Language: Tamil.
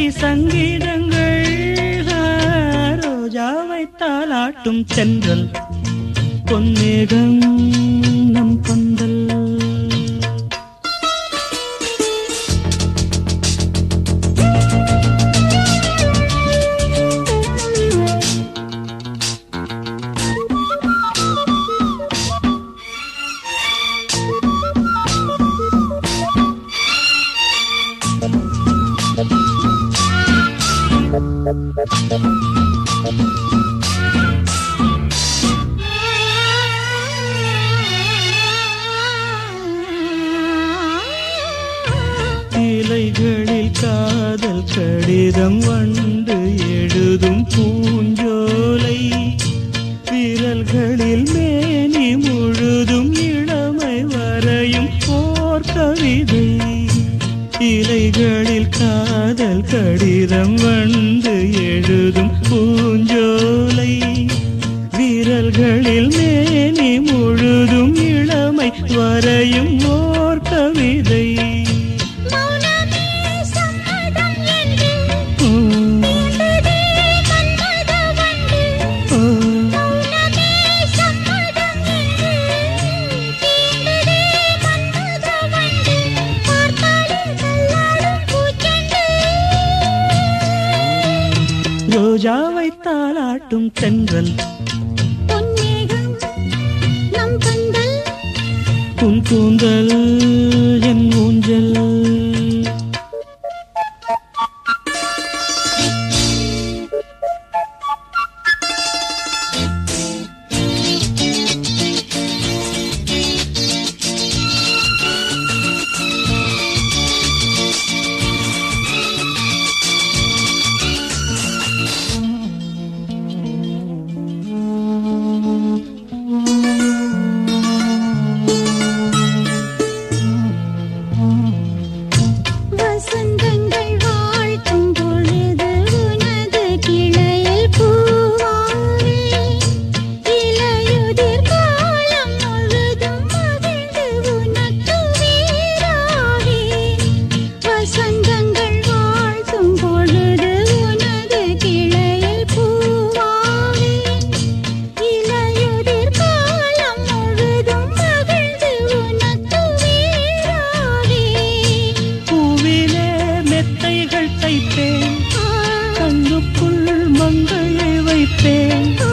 சங்கீதங்கள் ஆ, ரோஜாவை தாளாட்டும் தென்றல் பொன்னேகம் நம் பந்தல் இலைகளில் காதல் கடிதம் வண்டு எழுதும் பூஞ்சோலை விரல்களில் மேனி முழுதும் இளமை வரையும் போர் கவிதை இலைகளில் காதல் கடிதம் வண்டு எழுதும் பூஞ்சோலை விரல்களில் மேனி முழுதும் இளமை வரையும் ஓர் கவிதை மௌனமே சம்மதம் என்று உம், தீண்டதே மன்மத வண்டு உம். மௌனமே சம்மதம் என்று தீண்டதே மன்மத வண்டு பார்த்தாலே தள்ளாடும் பூச்செண்டு ரோஜாவை தாளாட்டும் தென்றல் பொன்னேகம் நம் கண்கள் உன் கூந்தல் என் ஊஞ்சல் வசந்தங்கள் வாழ்த்தும் பொழுது உனது கிளையில் பூவாவே இலையுதிர் காலம் முழுதும் மகிழ்ந்து உனக்கு வீராவே வசந்தங்கள் வாழ்த்தும் பொழுது உனது கிளையில் பூவாவே இலையுதிர் காலம் முழுதும் மகிழ்ந்து உனக்கு வீராவே பூவிலே மெத்தைகள் தைப்பேன் கண்ணுக்குள் மங்கையை வைப்பேன் ஆ